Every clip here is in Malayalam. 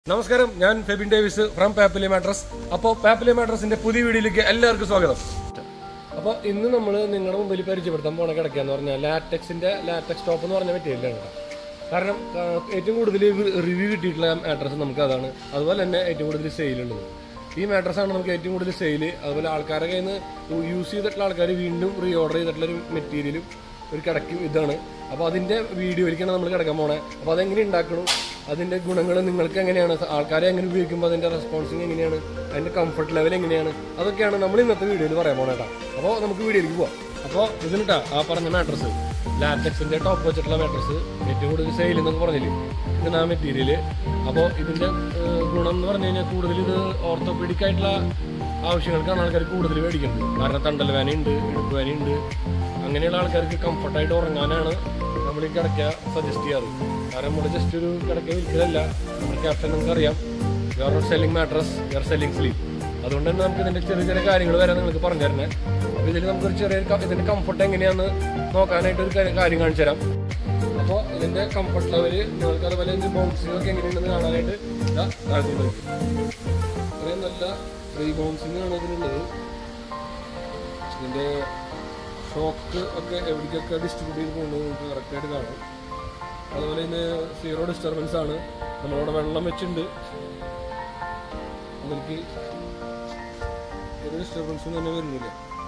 നമസ്കാരം ഞാൻ ഫെബിൻ ഡേവിസ് ഫ്രം പാപ്പിലി മാട്രസ് അപ്പോൾ പാപ്പിലി മാട്രസിന്റെ പുതിയ വീഡിയോയിലേക്ക് എല്ലാവർക്കും സ്വാഗതം അപ്പോൾ ഇന്ന് നമ്മൾ നിങ്ങളുടെ മുമ്പിൽ പരിചയപ്പെടുത്താൻ പോണ കിടക്കുക പറഞ്ഞാൽ ലാറ്റക്സിന്റെ ലാറ്റക്സ് ടോപ്പ് എന്ന് പറഞ്ഞ മെറ്റീരിയലാണ് കേട്ടോ കാരണം ആ, ഏറ്റവും കൂടുതൽ റിവ്യൂ കിട്ടിയിട്ടുള്ള മാട്രസ് നമുക്ക് അതാണ് അതുപോലെ തന്നെ ഏറ്റവും കൂടുതൽ സെയിലുള്ളത് ഈ മാട്രസ് ആണ് നമുക്ക് ഏറ്റവും കൂടുതൽ സെയിൽ അതുപോലെ ആൾക്കാരുടെ കയ്യിൽ നിന്ന് യൂസ് ചെയ്തിട്ടുള്ള ആൾക്കാർ വീണ്ടും റീ ഓർഡർ ചെയ്തിട്ടുള്ള ഒരു മെറ്റീരിയലും ഒരു കിടക്കും ഇതാണ് അപ്പോൾ അതിന്റെ വീഡിയോയിലേക്കാണ് നമ്മൾ കിടക്കാൻ പോണേ അപ്പോൾ അതെങ്ങനെ ഉണ്ടാക്കണം അതിന്റെ ഗുണങ്ങൾ നിങ്ങൾക്ക് എങ്ങനെയാണ് ആൾക്കാരെ എങ്ങനെ ഉപയോഗിക്കുമ്പോൾ അതിന്റെ റെസ്പോൺസിങ് എങ്ങനെയാണ് അതിന്റെ കംഫർട്ട് ലെവൽ എങ്ങനെയാണ് അതൊക്കെയാണ് നമ്മൾ ഇന്നത്തെ വീഡിയോയിൽ പറയാൻ പോണേട്ടാ അപ്പോൾ നമുക്ക് വീഡിയോയിലേക്ക് പോവാം അപ്പോൾ ഇതിനിട്ടാ ആ പറഞ്ഞ മാട്രസ് ലാറ്റക്സിന്റെ ടോപ്പ് വെച്ചിട്ടുള്ള മാട്രസ് ഏറ്റവും കൂടുതൽ സെയിൽ എന്നൊക്കെ പറഞ്ഞില്ലേ ഇതാണ് ആ മെറ്റീരിയൽ അപ്പോൾ ഇതിന്റെ ഏഹ്, ഗുണം എന്ന് പറഞ്ഞു കഴിഞ്ഞാൽ കൂടുതൽ ഇത് ഓർത്തോപീഡിക് ആയിട്ടുള്ള ആവശ്യങ്ങൾക്കാണ് ആൾക്കാർ കൂടുതൽ മേടിക്കുന്നത് കാരണം തണ്ടൽ വേനയുണ്ട് ഇടുപ്പ് വേനയുണ്ട് അങ്ങനെയുള്ള ആൾക്കാർക്ക് കംഫർട്ടായിട്ട് ഉറങ്ങാനാണ് നമ്മൾ ഈ കിടക്ക സജസ്റ്റ് ചെയ്യാറ് കാരണം നമ്മൾ ജസ്റ്റ് ഒരു കിടക്ക വിൽക്കലല്ല നമ്മുടെ ക്യാപ്റ്റൻ നിങ്ങൾക്ക് അറിയാം വേറെ സെല്ലിംഗ് മാട്രസ് വേറെ സെല്ലിംഗ് സ്ലീപ്പ് അതുകൊണ്ട് തന്നെ നമുക്ക് ഇതിന്റെ ചെറിയ ചെറിയ കാര്യങ്ങൾ വരെ നിങ്ങൾക്ക് പറഞ്ഞു തരണേ അപ്പോൾ ഇതിൽ നമുക്കൊരു ചെറിയ ക- ഇതിന്റെ കംഫർട്ട് എങ്ങനെയാന്ന് നോക്കാനായിട്ട് ഒരു കാര്യം- കാര്യം കാണിച്ചു തരാം അപ്പോൾ ഇതിന്റെ കംഫർട്ട് ലെവൽ നിങ്ങൾക്ക് അതുപോലെ ഇതിന്റെ ബൗൺസിംഗ് ഒക്കെ എങ്ങനെയുണ്ടെന്ന് കാണാനായിട്ട് ഇതാ താഴ്ത്തിയിട്ട് വയ്ക്കും ഇത്രയും നല്ല ഫ്രീ ബൗൺസിംഗ് ആണ് ഇതിനുള്ളത് ഇതിന്റെ ഷോക്ക് ഒക്കെ എവിടേക്കൊക്കെ ഡിസ്ട്രിബ്യൂട്ട് ചെയ്ത് പോകുന്നത് നമുക്ക് കറക്റ്റായിട്ട് കാണാം അതുപോലെ ഇന്ന് സീറോ ഡിസ്റ്റർബൻസ് ആണ് നമ്മളവിടെ വെള്ളം വെച്ചിട്ടുണ്ട് നമുക്ക് ഒരു ഡിസ്റ്റർബൻസും തന്നെ വരുന്നില്ല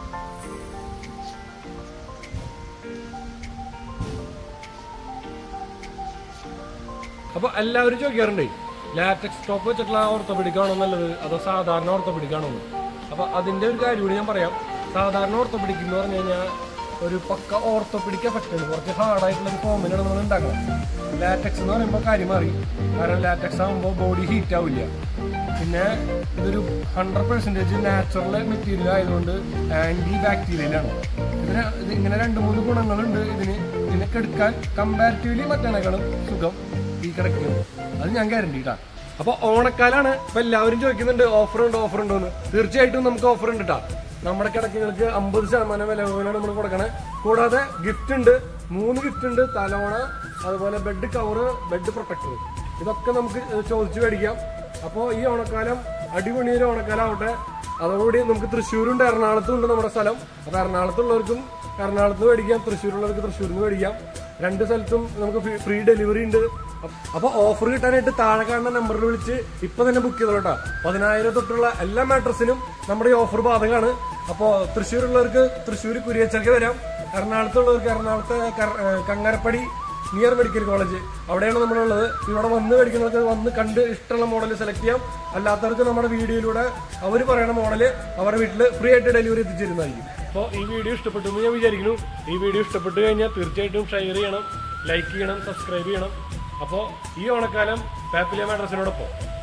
അപ്പൊ എല്ലാവരും ചോദിക്കാറുണ്ട് ലാറ്റക്സ് ടോപ്പ് വെച്ചിട്ടുള്ള ഓർത്തോപെഡിക് ആണോ നല്ലത് അതോ സാധാരണ ഓർത്തോപെഡിക് ആണോ എന്ന് അപ്പൊ അതിന്റെ ഒരു കാര്യം കൂടി ഞാൻ പറയാം സാധാരണ ഓർത്തോപെഡിക് എന്ന് പറഞ്ഞു കഴിഞ്ഞാൽ ഒരു പക്ക ഓർത്തോപെഡിക് എഫക്റ്റ് ഉണ്ട് കുറച്ച് ഹാർഡായിട്ടുള്ള ഒരു ഫോമിലാണ് നമ്മൾ ഉണ്ടാക്കുന്നത് ലാറ്റക്സ് എന്ന് പറയുമ്പോൾ കാര്യം മാറി കാരണം ലാറ്റക്സ് ആകുമ്പോൾ ബോഡി ഹീറ്റ് ആവില്ല പിന്നെ ഇതൊരു ഹൺഡ്രഡ് പെർസെൻറ്റേജ് നാച്ചുറൽ മെറ്റീരിയൽ ആയതുകൊണ്ട് ആന്റി ബാക്ടീരിയലാണ് ഇതിന് ഇത് ഇങ്ങനെ രണ്ട് മൂന്ന് ഗുണങ്ങളുണ്ട് ഇതിന് ഇതിനൊക്കെ എടുക്കാൻ കമ്പാരിറ്റീവ്ലി മറ്റേനേക്കാളും സുഖം ഈ കിടക്കുന്നത് അത് ഞാൻ ഗ്യാരണ്ടി ഇട്ടാ അപ്പൊ ഓണക്കാലാണ് ഇപ്പൊ എല്ലാവരും ചോദിക്കുന്നുണ്ട് ഓഫർ ഉണ്ട് ഓഫർ ഉണ്ടോ എന്ന് തീർച്ചയായിട്ടും നമുക്ക് ഓഫർ ഉണ്ട് കേട്ടാ നമ്മുടെ കിടക്കങ്ങൾക്ക് അമ്പത് ശതമാനം വില കുറവിലാണ് നമ്മൾ കൊടുക്കണേ കൂടാതെ ഗിഫ്റ്റ് ഉണ്ട് മൂന്ന് ഗിഫ്റ്റ് ഉണ്ട് തലോണ അതുപോലെ ബെഡ് കവറ് ബെഡ് പ്രൊട്ടക്ടർ ഇതൊക്കെ നമുക്ക് ചോദിച്ചു മേടിക്കാം അപ്പോൾ ഈ ഓണക്കാലം അടിപൊളി ഒരു ഓണക്കാലം ആവട്ടെ അതോടുകൂടി നമുക്ക് തൃശ്ശൂരുണ്ട് എറണാകുളത്തും ഉണ്ട് നമ്മുടെ സ്ഥലം അപ്പൊ എറണാകുളത്തുള്ളവർക്കും എറണാകുളത്ത് മേടിക്കാം തൃശ്ശൂരുള്ളവർക്ക് തൃശ്ശൂരിൽ നിന്ന് മേടിക്കാം രണ്ട് സ്ഥലത്തും നമുക്ക് ഫ്രീ ഡെലിവറി ഉണ്ട് അപ്പൊ ഓഫർ കിട്ടാനായിട്ട് താഴെ കാണുന്ന നമ്പറിൽ വിളിച്ച് ഇപ്പൊ തന്നെ ബുക്ക് ചെയ്തോ കേട്ടോ പതിനായിരം തൊട്ടുള്ള എല്ലാ മാട്രസിനും നമ്മുടെ ഈ ഓഫർ ബാധകമാണ് അപ്പോൾ തൃശ്ശൂരുള്ളവർക്ക് തൃശ്ശൂർ കുരിയച്ചർക്ക് വരാം എറണാകുളത്തുള്ളവർക്ക് എറണാകുളത്തെ കര- ഏഹ് കങ്ങരപ്പടി നിയർ മെഡിക്കൽ കോളേജ് അവിടെയാണ് നമ്മളുള്ളത് ഇവിടെ വന്ന് മേടിക്കുന്നവർക്ക് വന്ന് കണ്ട് ഇഷ്ടമുള്ള മോഡൽ സെലക്ട് ചെയ്യാം അല്ലാത്തവർക്ക് നമ്മുടെ വീഡിയോയിലൂടെ അവർ പറയുന്ന മോഡൽ അവരുടെ വീട്ടിൽ ഫ്രീ ആയിട്ട് ഡെലിവറി എത്തിച്ചിരുന്നതായിരിക്കും അപ്പോൾ ഈ വീഡിയോ ഇഷ്ടപ്പെട്ടു എന്ന് ഞാൻ വിചാരിക്കുന്നു ഈ വീഡിയോ ഇഷ്ടപ്പെട്ടു കഴിഞ്ഞാൽ തീർച്ചയായിട്ടും ഷെയർ ചെയ്യണം ലൈക്ക് ചെയ്യണം സബ്സ്ക്രൈബ് ചെയ്യണം അപ്പോൾ ഈ ഓണക്കാലം പാപ്പിലിയ മാഡ്രസിനോടൊപ്പം